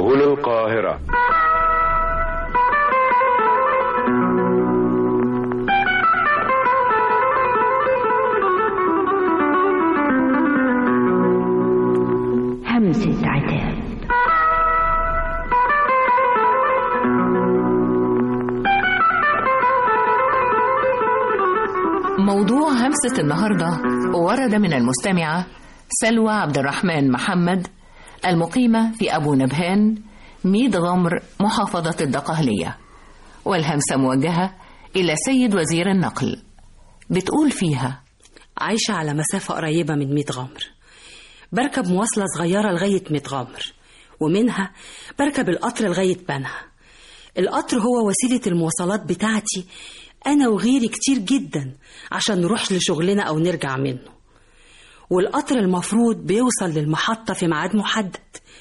سبل القاهرة همسة عتاب موضوع همسة النهاردة ورد من المستمعة سلوى عبد الرحمن محمد المقيمة في أبو نبهان ميد غمر محافظة الدقهلية والهمسة موجهة إلى سيد وزير النقل بتقول فيها عايشة على مسافة قريبة من ميت غمر بركب مواصلة صغيرة لغاية ميت غمر ومنها بركب القطر لغاية بنها القطر هو وسيلة المواصلات بتاعتي أنا وغيري كتير جدا عشان نروح لشغلنا أو نرجع منه والقطر المفروض بيوصل للمحطة في ميعاد محدد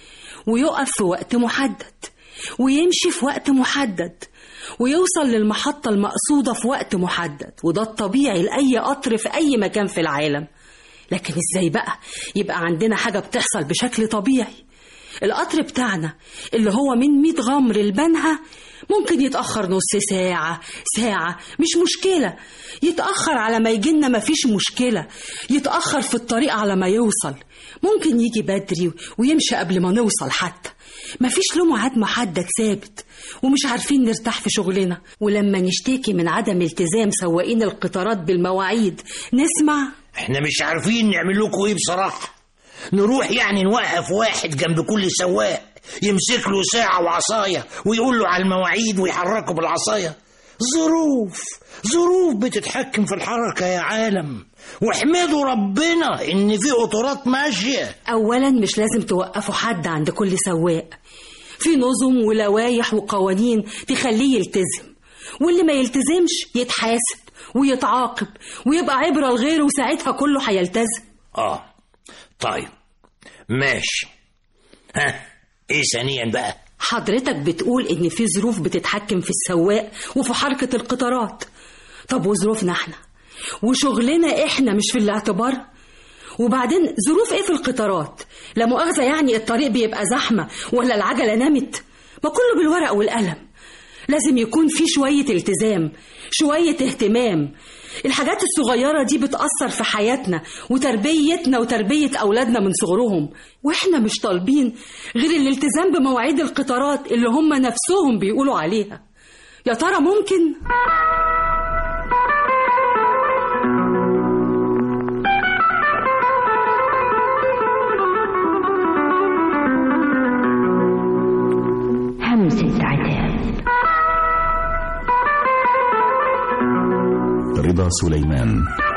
ويقف في وقت محدد ويمشي في وقت محدد ويوصل للمحطة المقصودة في وقت محدد وده الطبيعي لأي قطر في أي مكان في العالم لكن إزاي بقى يبقى عندنا حاجة بتحصل بشكل طبيعي القطر بتاعنا اللي هو من ميت غمر لبنها ممكن يتأخر نص ساعة ساعة مش مشكلة يتأخر على ما يجينا مفيش مشكلة يتأخر في الطريق على ما يوصل ممكن يجي بدري ويمشي قبل ما نوصل حتى مفيش له ميعاد محدد ثابت ومش عارفين نرتاح في شغلنا ولما نشتكي من عدم التزام سواقين القطارات بالمواعيد نسمع احنا مش عارفين نعمل لكم ايه بصراحة نروح يعني نوقف واحد جنب كل سواق يمسك له ساعة وعصاية ويقول له على المواعيد ويحركه بالعصاية ظروف ظروف بتتحكم في الحركة يا عالم واحمدوا ربنا ان في قطارات ماشية أولا مش لازم توقفوا حد عند كل سواق في نظم ولوايح وقوانين تخليه يلتزم واللي ما يلتزمش يتحاسب ويتعاقب ويبقى عبرة لغيره وساعتها كله هيلتزم اه طيب ماشي ها ايه ثانيا بقى حضرتك بتقول إن في ظروف بتتحكم في السواق وفي حركة القطارات طب وظروفنا احنا وشغلنا احنا مش في الاعتبار وبعدين ظروف ايه في القطارات لا مؤاخذة يعني الطريق بيبقى زحمة ولا العجلة نامت ما كله بالورق والقلم لازم يكون في شوية التزام شوية اهتمام الحاجات الصغيرة دي بتأثر في حياتنا وتربيتنا وتربية أولادنا من صغرهم وإحنا مش طالبين غير الالتزام بمواعيد القطارات اللي هم نفسهم بيقولوا عليها يا ترى ممكن؟ همسة عتاب رضا سليمان